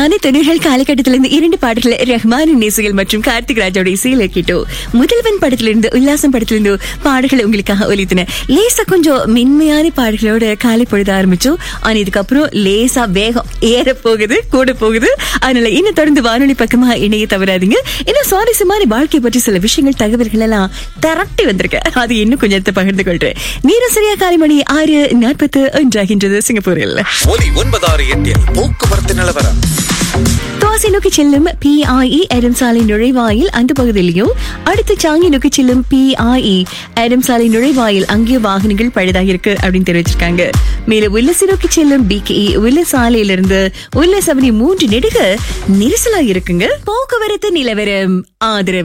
இனிமையான தொண்ணூறுகள் காலகட்டத்திலிருந்து இரண்டு பாடல்கள் ரஹ்மானின் நேசுகள் மற்றும் கார்த்திக் ராஜோட இசையில கேட்டோம் முதல்வன் படத்திலிருந்து உல்லாசம் படத்திலிருந்து பாடல்கள் உங்களுக்காக ஒலித்தன லேசா கொஞ்சம் மென்மையான பாடல்களோட காலை பொழுது ஆரம்பிச்சோம் ஆனா இதுக்கப்புறம் லேசா வேகம் ஏற போகுது கூட போகுது அதனால இன்னும் தொடர்ந்து வானொலி பக்கமா இணைய தவறாதீங்க இன்னும் சுவாரஸ்யமான வாழ்க்கை பற்றி சில விஷயங்கள் தகவல்கள் எல்லாம் திரட்டி வந்திருக்கு அது இன்னும் கொஞ்சம் எடுத்து பகிர்ந்து கொள்றேன் நேரம் சரியா காலை மணி ஆறு நாற்பத்து ஒன்றாகின்றது சிங்கப்பூரில் ஒலி ஒன்பதாறு எட்டில் போக்குவரத்து நிலவரம் துவாசி நோக்கி செல்லும் பிஐஇ எடம் சாலை நுழைவாயில் அந்த பகுதியிலையும் அடுத்து சாங்கி நோக்கி செல்லும் பிஐஇ எடம் சாலை நுழைவாயில் அங்கேயும் வாகனங்கள் பழுதாக இருக்கு அப்படின்னு தெரிவிச்சிருக்காங்க மேலும் உல்லசி நோக்கி செல்லும் பிகேஇ உள்ள சாலையிலிருந்து உள்ள சவனி மூன்று நெடுக நெரிசலா இருக்குங்க போக்குவரத்து நிலவரம் ஆதரவு